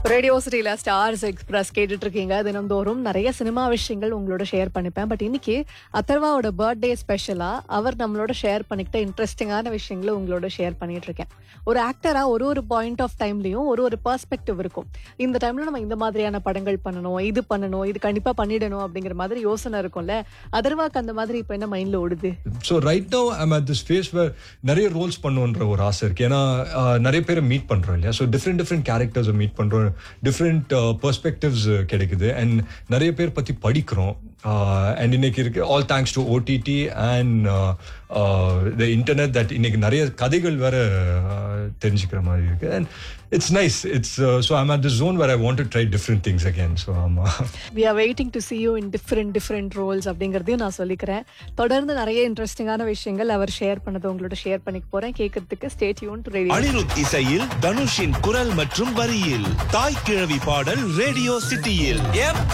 radio சிட்டியில stars express கேட்டுட்டு இருக்கீங்க தினம்தோறும் நிறைய சினிமா விஷயங்கள் உங்களோட ஷேர் பண்ணிப்பேன் பட் இன்னைக்கு அத்தர்வாவோட பர்த்டே ஸ்பெஷலா அவர் நம்மளோட ஷேர் பண்ணிக்கிட்ட இன்ட்ரெஸ்டிங்கான விஷயங்களை உங்களோட ஷேர் பண்ணிட்டு இருக்கேன் ஒரு ஆக்டரா ஒரு ஒரு பாயிண்ட் ஆஃப் டைம்லயும் ஒரு ஒரு பெர்ஸ்பெக்டிவ் இருக்கும் இந்த டைம்ல நம்ம இந்த மாதிரியான படங்கள் பண்ணணும் இது பண்ணணும் இது கண்டிப்பா பண்ணிடணும் அப்படிங்கிற மாதிரி யோசனை இருக்கும்ல அதர்வாக்கு அந்த மாதிரி இப்ப என்ன மைண்ட்ல ஓடுது so right now I'm at this phase where நிறைய ரோல்ஸ் பண்ணுன்ற ஒரு ஆசை இருக்கு ஏன்னா ஆஹ், நிறைய பேரை மீட் பண்றோம் இல்லையா ஸோ டிஃப்ரெண்ட் டிஃப்ரெண்ட் கேரக்டர்ஸை மீட் பண்றோம் டிஃப்ரெண்ட் பெர்ஸ்பெக்டிவ்ஸ் கிடைக்குது அண்ட் நிறைய பேர் பத்தி படிக்கிறோம் அண்ட் இன்னைக்கு இருக்கு all thanks to OTT and the internet that இன்னைக்கு நிறைய கதைகள் வேற ஆஹ், தெரிஞ்சுக்கிற மாதிரி இருக்கு and it's nice it's so I'm at the zone where I want to try different things again so ஆமா we are waiting to see you in different different roles அப்படிங்கிறதையும் நான் சொல்லிக்கிறேன் தொடர்ந்து நிறைய இன்ட்ரெஸ்டிங்கான விஷயங்கள் அவர் ஷேர் பண்ணதை உங்களோட ஷேர் பண்ணிக்க போறேன் கேட்கறதுக்கு ஸ்டேட் யூன் டு ரேடியோ அனிருத் இசையில் தனுஷின் குரல் மற்றும் வரியில் தாய் கிழவி பாடல் ரேடியோ சிட்டியில் எம்